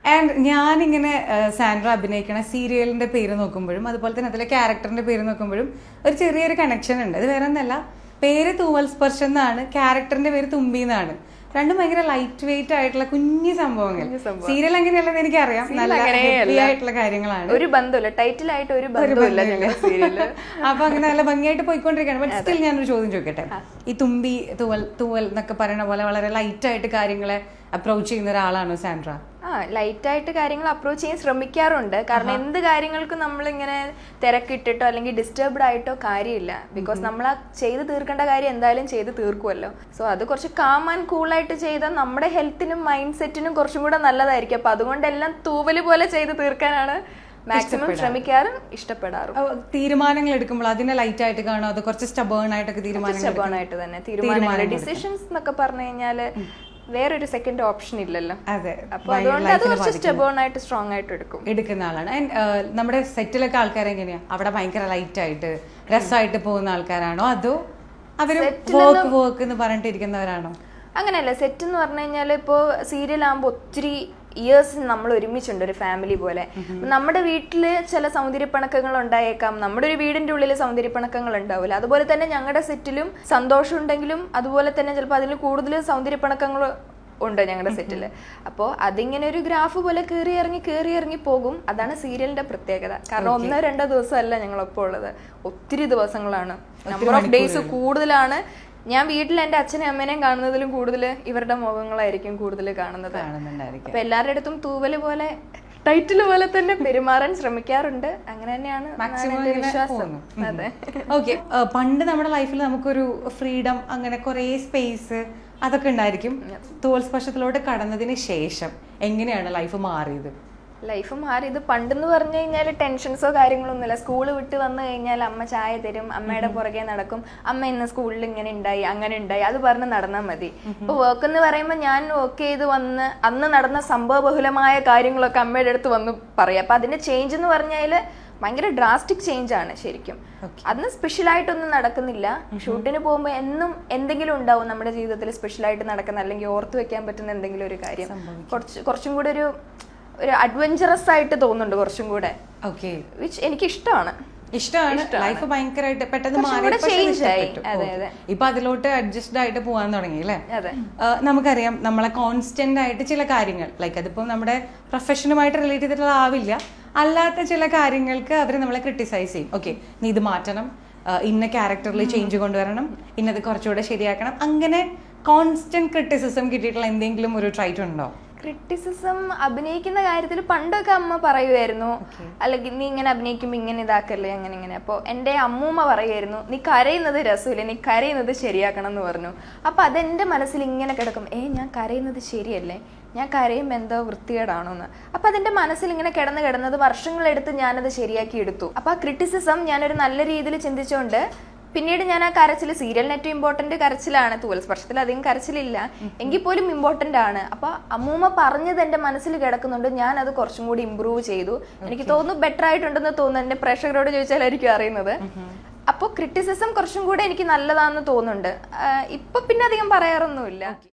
And ഞാനിങ്ങനെ ഏഹ്, Sandra അഭിനയിക്കണ സീരിയലിന്റെ പേര് നോക്കുമ്പോഴും അതുപോലെ തന്നെ അതിലെ ക്യാരക്ടറിന്റെ പേര് നോക്കുമ്പോഴും ഒരു ചെറിയൊരു കണക്ഷൻ ഉണ്ട് അത് വേറെ ഒന്നല്ല പേര് തൂവൽ സ്പർശം എന്നാണ് ക്യാരക്ടറിന്റെ പേര് തുമ്പി എന്നാണ് രണ്ടും ഭയങ്കര ലൈറ്റ് വെയിറ്റ് ആയിട്ടുള്ള കുഞ്ഞു സംഭവങ്ങൾ സീരിയൽ എങ്ങനെയല്ലെന്ന് എനിക്കറിയാം നല്ല അങ്ങനെയല്ല. heavy ആയിട്ടുള്ള കാര്യങ്ങളാണ് ഒരു ബന്ധമില്ല ടൈറ്റിലായിട്ട് ഒരു ബന്ധമില്ല ഞങ്ങളുടെ സീരിയല് അപ്പൊ അങ്ങനെ നല്ല ഭംഗിയായിട്ട് പോയിക്കൊണ്ടിരിക്കുകയാണ് ബട്ട് സ്റ്റിൽ ഞാനൊരു ചോദ്യം ചോദിക്കട്ടെ ഈ തുമ്പി തൂവൽ തൂവൽ എന്നൊക്കെ പറയുന്ന പോലെ വളരെ ലൈറ്റ് ആയിട്ട് കാര്യങ്ങളെ അപ്രോച്ച് ചെയ്യുന്ന ഒരാളാണോ സാൻഡ്ര ആ ലൈറ്റായിട്ട് കാര്യങ്ങൾ അപ്രോച്ച് ചെയ്യാൻ ശ്രമിക്കാറുണ്ട് കാരണം എന്ത് കാര്യങ്ങൾക്കും നമ്മളിങ്ങനെ തിരക്കിട്ടിട്ടോ അല്ലെങ്കിൽ ഡിസ്റ്റർബ്ഡ് ആയിട്ടോ കാര്യമില്ല ബിക്കോസ് നമ്മൾ ആ ചെയ്ത് തീർക്കേണ്ട കാര്യം എന്തായാലും ചെയ്ത് തീർക്കുമല്ലോ സോ അത് കുറച്ച് കാം ആൻഡ് കൂളായിട്ട് ചെയ്താൽ നമ്മുടെ ഹെൽത്തിനും മൈൻഡ് സെറ്റിനും കുറച്ചും കൂടെ നല്ലതായിരിക്കും അപ്പൊ അതുകൊണ്ടെല്ലാം തൂവല് പോലെ ചെയ്ത് തീർക്കാനാണ് മാക്സിമം ശ്രമിക്കാറും ഇഷ്ടപ്പെടാറും തീരുമാനങ്ങൾ എടുക്കുമ്പോൾ അതിനെ ലൈറ്റ് ആയിട്ട് കാണോ അത് കുറച്ച് സ്റ്റബേൺ ആയിട്ടൊക്കെ തീരുമാനങ്ങൾ സ്റ്റബേണായിട്ട് തന്നെ തീരുമാനങ്ങൾ ഡിസിഷൻസ് എന്നൊക്കെ പറഞ്ഞു കഴിഞ്ഞാല് വേറൊരു സെക്കൻഡ് ഓപ്ഷൻ ഇല്ലല്ലോ അതെ അപ്പൊ അതുകൊണ്ട് അത് കുറച്ച് സ്റ്റബേൺ ആയിട്ട് സ്ട്രോങ് ആയിട്ട് എടുക്കും എടുക്കുന്ന ആളാണ് ആൻഡ് നമ്മുടെ സെറ്റിലൊക്കെ ആൾക്കാർ എങ്ങനെയാ അവിടെ ഭയങ്കര ലൈറ്റ് ആയിട്ട് രസമായിട്ട് പോകുന്ന ആൾക്കാരാണോ അതോ അവര് വർക്ക് വർക്ക് എന്ന് പറഞ്ഞിട്ടിരിക്കുന്നവരാണോ അങ്ങനെയല്ല സെറ്റ് എന്ന് പറഞ്ഞു കഴിഞ്ഞാൽ ഇപ്പോൾ സീരിയൽ ആകുമ്പോൾ ഒത്തിരി ഇയേഴ്സ് നമ്മൾ ഒരുമിച്ചുണ്ട് ഒരു ഫാമിലി പോലെ നമ്മുടെ വീട്ടിൽ ചില സൗന്ദര്യപ്പണക്കങ്ങൾ ഉണ്ടായേക്കാം നമ്മുടെ ഒരു വീടിന്റെ ഉള്ളിൽ സൗന്ദര്യപ്പണക്കങ്ങൾ ഉണ്ടാവില്ല അതുപോലെ തന്നെ ഞങ്ങളുടെ സെറ്റിലും സന്തോഷം ഉണ്ടെങ്കിലും അതുപോലെ തന്നെ ചിലപ്പോൾ അതിൽ കൂടുതൽ സൗന്ദര്യപ്പണക്കങ്ങൾ ഉണ്ട് ഞങ്ങളുടെ സെറ്റിൽ അപ്പോൾ അതിങ്ങനെ ഒരു ഗ്രാഫ് പോലെ കയറി ഇറങ്ങി കയറി ഇറങ്ങി പോകും അതാണ് സീരിയലിന്റെ പ്രത്യേകത കാരണം ഒന്നോ രണ്ടോ ദിവസമല്ല ഞങ്ങളൊപ്പം ഉള്ളത് ഒത്തിരി ദിവസങ്ങളാണ് നമ്പർ ഓഫ് ഡേയ്സ് കൂടുതലാണ് ഞാൻ വീട്ടിൽ എൻ്റെ അച്ഛനെയും അമ്മേനെയും കാണുന്നതിലും കൂടുതൽ ഇവരുടെ മുഖങ്ങളായിരിക്കും കൂടുതൽ കാണുന്നത് കാണുന്നുണ്ടായിരിക്കും അപ്പൊ എല്ലാവരുടെ അടുത്തും തൂവല് പോലെ ടൈറ്റിൽ പോലെ തന്നെ പെരുമാറാൻ ശ്രമിക്കാറുണ്ട് അങ്ങനെ തന്നെയാണ് മാക്സിമം എൻ്റെ ഇങ്ങനെ വിശ്വാസം പോകുന്നു. അതെ ഓക്കെ പണ്ട് നമ്മുടെ ലൈഫിൽ നമുക്കൊരു ഫ്രീഡം അങ്ങനെ കുറേ സ്പേസ് അതൊക്കെ ഉണ്ടായിരിക്കും തോൽ സ്പർശത്തിലോട്ട് കടന്നതിന് ശേഷം എങ്ങനെയാണ് ലൈഫ് മാറിയത് ലൈഫ് മാറി ഇത് പണ്ടെന്ന് പറഞ്ഞു കഴിഞ്ഞാൽ ടെൻഷൻസോ കാര്യങ്ങളോ ഒന്നുമില്ല സ്കൂൾ വിട്ട് വന്നു കഴിഞ്ഞാൽ അമ്മ ചായ തരും അമ്മയുടെ പുറകെ നടക്കും അമ്മ ഇന്ന് സ്കൂളിൽ ഇങ്ങനെ ഉണ്ടായി അങ്ങനെ ഉണ്ടായി അത് പറഞ്ഞ് നടന്നാൽ മതി ഇപ്പൊ വർക്ക് എന്ന് പറയുമ്പോൾ ഞാൻ വർക്ക് ചെയ്ത് വന്ന് അന്ന് നടന്ന സംഭവബഹുലമായ കാര്യങ്ങളൊക്കെ അമ്മയുടെ അടുത്ത് വന്ന് പറയാം അപ്പൊ അതിന്റെ ചേഞ്ച് എന്ന് പറഞ്ഞാൽ ഭയങ്കര ഡ്രാസ്റ്റിക് ചേഞ്ച് ആണ് ശരിക്കും അന്ന് സ്പെഷ്യലായിട്ടൊന്നും നടക്കുന്നില്ല ഷൂട്ടിന് പോകുമ്പോൾ എന്നും എന്തെങ്കിലും ഉണ്ടാവും നമ്മുടെ ജീവിതത്തിൽ സ്പെഷ്യലായിട്ട് നടക്കുന്ന അല്ലെങ്കിൽ ഓർത്തു വെക്കാൻ പറ്റുന്ന എന്തെങ്കിലും ഒരു കാര്യം കുറച്ച് കുറച്ചും കൂടെ ഒരു ഒരു അഡ്വഞ്ചറസ് ആയിട്ട് തോന്നുന്നുണ്ട് കുറച്ചും കൂടെ ഓക്കെ വിച്ച് എനിക്ക് ഇഷ്ടമാണ് ഇഷ്ടമാണ് ലൈഫ് ഭയങ്കരമായിട്ട് പെട്ടെന്ന് കുറച്ചും മാറി കൂടെ പക്ഷേ change ആയി. ഇഷ്ടപ്പെട്ടു. അതെ, Okay. അതെ. ഇപ്പൊ അതിലോട്ട് അഡ്ജസ്റ്റ് ആയിട്ട് പോകാൻ തുടങ്ങി അല്ലേ അതെ ആ, നമുക്കറിയാം നമ്മളെ കോൺസ്റ്റന്റ് ആയിട്ട് ചില കാര്യങ്ങൾ ലൈക്ക് അതിപ്പോ നമ്മുടെ പ്രൊഫഷനുമായിട്ട് റിലേറ്റ് ചെയ്തിട്ടുള്ള ആവില്ല അല്ലാത്ത ചില കാര്യങ്ങൾക്ക് അവർ നമ്മളെ ക്രിട്ടിസൈസ് ചെയ്യും ഓക്കെ നീ ഇത് മാറ്റണം ആ, ഇന്ന ക്യാരക്ടറിൽ ചേഞ്ച് കൊണ്ടുവരണം ഇന്നത് കുറച്ചുകൂടെ ശരിയാക്കണം അങ്ങനെ കോൺസ്റ്റന്റ് ക്രിറ്റിസിസം കിട്ടിയിട്ടുള്ള എന്തെങ്കിലും ഒരു ട്രൈറ്റ് ഉണ്ടോ ക്രിറ്റിസിസം അഭിനയിക്കുന്ന കാര്യത്തിൽ പണ്ടൊക്കെ അമ്മ പറയുമായിരുന്നു അല്ലെങ്കിൽ നീ ഇങ്ങനെ അഭിനയിക്കുമ്പോൾ ഇങ്ങനെ ഇതാക്കല്ലേ അങ്ങനെ ഇങ്ങനെ അപ്പോൾ എൻ്റെ അമ്മൂമ്മ പറയുമായിരുന്നു നീ കരയുന്നത് രസമില്ല നീ കരയുന്നത് ശരിയാക്കണം എന്ന് പറഞ്ഞു അപ്പോൾ അതെൻ്റെ മനസ്സിൽ ഇങ്ങനെ കിടക്കും ഏ ഞാൻ കരയുന്നത് ശരിയല്ലേ ഞാൻ കരയുമ്പോൾ എന്തോ വൃത്തികേടാണോ എന്ന് അപ്പോൾ അതെൻ്റെ മനസ്സിൽ ഇങ്ങനെ കിടന്ന് കിടന്നത് വർഷങ്ങളെടുത്ത് ഞാനത് ശരിയാക്കി എടുത്തു അപ്പോൾ ആ ക്രിറ്റിസിസം ഞാനൊരു നല്ല രീതിയിൽ ചിന്തിച്ചുകൊണ്ട് പിന്നീട് ഞാൻ ആ കരച്ചിൽ സീരിയലിന് ഏറ്റവും ഇമ്പോർട്ടന്റ് കരച്ചിലാണ് തൂവൽ സ്പർശത്തിൽ അധികം കരച്ചിലില്ല എങ്കിൽ പോലും ഇമ്പോർട്ടന്റ് ആണ് അപ്പൊ അമ്മൂമ്മ പറഞ്ഞത് എന്റെ മനസ്സിൽ കിടക്കുന്നുണ്ട് ഞാൻ അത് കുറച്ചും കൂടി ഇമ്പ്രൂവ് ചെയ്തു എനിക്ക് തോന്നുന്നു ബെറ്റർ ആയിട്ടുണ്ടെന്ന് തോന്നുന്നു എന്റെ പ്രേക്ഷകരോട് ചോദിച്ചാലായിരിക്കും അറിയുന്നത് അപ്പോൾ ക്രിറ്റിസിസം കുറച്ചും കൂടെ എനിക്ക് നല്ലതാണെന്ന് തോന്നുന്നുണ്ട് ആഹ് ഇപ്പൊ പിന്നെ അധികം പറയാറൊന്നുമില്ല